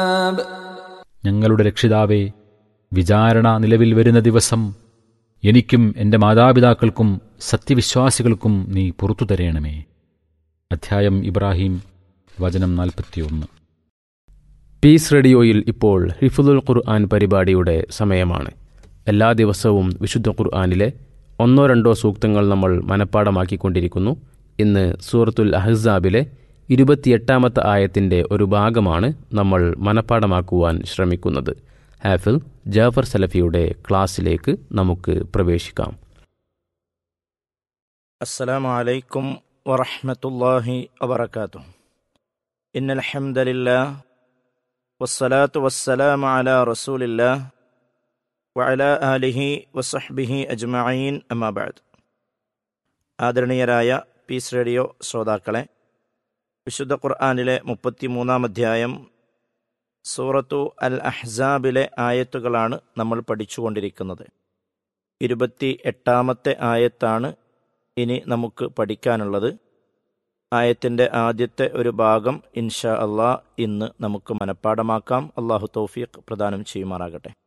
ഞങ്ങളുടെ രക്ഷിതാവേ വിചാരണ നിലവിൽ വരുന്ന ദിവസം എനിക്കും എൻ്റെ മാതാപിതാക്കൾക്കും സത്യവിശ്വാസികൾക്കും നീ പുറത്തു തരേണമേ അധ്യായം ഇബ്രാഹിം വചനം നാൽപ്പത്തിയൊന്ന് പീസ് റേഡിയോയിൽ ഇപ്പോൾ ഹിഫുദുൽ ഖുർആൻ പരിപാടിയുടെ സമയമാണ് എല്ലാ ദിവസവും വിശുദ്ധ ഖുർആനിലെ ഒന്നോ രണ്ടോ സൂക്തങ്ങൾ നമ്മൾ മനഃപ്പാടമാക്കിക്കൊണ്ടിരിക്കുന്നു ഇന്ന് സൂറത്തുൽ അഹ്സാബിലെ ഇരുപത്തിയെട്ടാമത്തെ ആയത്തിൻ്റെ ഒരു ഭാഗമാണ് നമ്മൾ മനഃപ്പാടമാക്കുവാൻ ശ്രമിക്കുന്നത് ഹാഫിൽ ജാഫർ സലഫിയുടെ ക്ലാസ്സിലേക്ക് നമുക്ക് പ്രവേശിക്കാം السلام عليكم ورحمة الله وبركاته إن الحمد لله والصلاة والسلام على رسول الله وعلى آله وصحبه أجمعين أما بعد ആദരണീയരായ പീസ് റേഡിയോ ശ്രോതാക്കളെ വിശുദ്ധ ഖുർആാനിലെ മുപ്പത്തിമൂന്നാം അധ്യായം സൂറത്തു അൽ അഹ്സാബിലെ ആയത്തുകളാണ് നമ്മൾ പഠിച്ചുകൊണ്ടിരിക്കുന്നത് ഇരുപത്തി എട്ടാമത്തെ ആയത്താണ് ഇനി നമുക്ക് പഠിക്കാനുള്ളത് ആയത്തിൻ്റെ ആദ്യത്തെ ഒരു ഭാഗം ഇൻഷാ അള്ളാ ഇന്ന് നമുക്ക് മനഃപ്പാടമാക്കാം അള്ളാഹു തൗഫീഖ് പ്രദാനം ചെയ്യുമാറാകട്ടെ